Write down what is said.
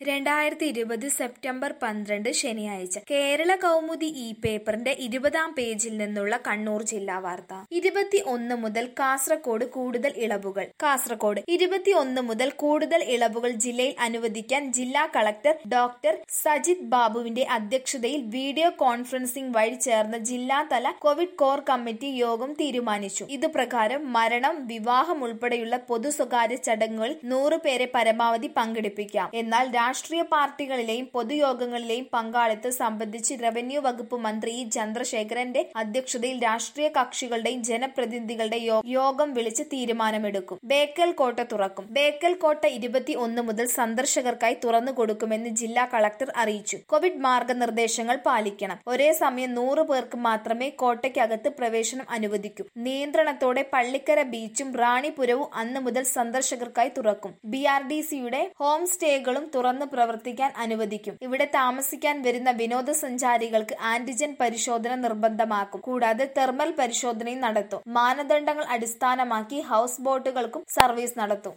രണ്ടായിരത്തി ഇരുപത് സെപ്റ്റംബർ പന്ത്രണ്ട് ശനിയാഴ്ച കേരള കൗമുദി ഈ പേപ്പറിന്റെ ഇരുപതാം പേജിൽ നിന്നുള്ള കണ്ണൂർ ജില്ലാ വാർത്ത ഇരുപത്തി ഒന്ന് മുതൽ കാസർകോട് കൂടുതൽ ഇളവുകൾ കാസർകോട് ഇരുപത്തി ഒന്ന് മുതൽ കൂടുതൽ ഇളവുകൾ ജില്ലയിൽ അനുവദിക്കാൻ ജില്ലാ കളക്ടർ ഡോക്ടർ സജിത് ബാബുവിന്റെ അധ്യക്ഷതയിൽ വീഡിയോ കോൺഫറൻസിംഗ് വഴി ചേർന്ന ജില്ലാതല കോവിഡ് കോർ കമ്മിറ്റി യോഗം തീരുമാനിച്ചു ഇത് പ്രകാരം മരണം വിവാഹം ഉൾപ്പെടെയുള്ള പൊതു സ്വകാര്യ ചടങ്ങുകളിൽ നൂറ് പേരെ പരമാവധി പങ്കെടുപ്പിക്കാം എന്നാൽ രാഷ്ട്രീയ പാർട്ടികളിലെയും പൊതുയോഗങ്ങളിലെയും പങ്കാളിത്തം സംബന്ധിച്ച് റവന്യൂ വകുപ്പ് മന്ത്രി ഇ ചന്ദ്രശേഖരന്റെ അധ്യക്ഷതയിൽ രാഷ്ട്രീയ കക്ഷികളുടെയും ജനപ്രതിനിധികളുടെ യോ- യോഗം വിളിച്ച് തീരുമാനമെടുക്കും ബേക്കൽ കോട്ട തുറക്കും ബേക്കൽ കോട്ട ഇരുപത്തി ഒന്ന് മുതൽ സന്ദർശകർക്കായി തുറന്നു കൊടുക്കുമെന്ന് ജില്ലാ കളക്ടർ അറിയിച്ചു കോവിഡ് മാർഗനിർദ്ദേശങ്ങൾ പാലിക്കണം ഒരേ സമയം നൂറ് പേർക്ക് മാത്രമേ കോട്ടയ്ക്കകത്ത് പ്രവേശനം അനുവദിക്കൂ നിയന്ത്രണത്തോടെ പള്ളിക്കര ബീച്ചും റാണിപുരവും അന്ന് മുതൽ സന്ദർശകർക്കായി തുറക്കും ബി ആർ ഡി സിയുടെ ഹോം സ്റ്റേകളും തുറന്ന് പ്രവർത്തിക്കാൻ അനുവദിക്കും ഇവിടെ താമസിക്കാൻ വരുന്ന വിനോദസഞ്ചാരികൾക്ക് ആന്റിജൻ പരിശോധന നിർബന്ധമാക്കും കൂടാതെ തെർമൽ പരിശോധനയും നടത്തും മാനദണ്ഡങ്ങൾ അടിസ്ഥാനമാക്കി ഹൗസ് ബോട്ടുകൾക്കും സർവീസ് നടത്തും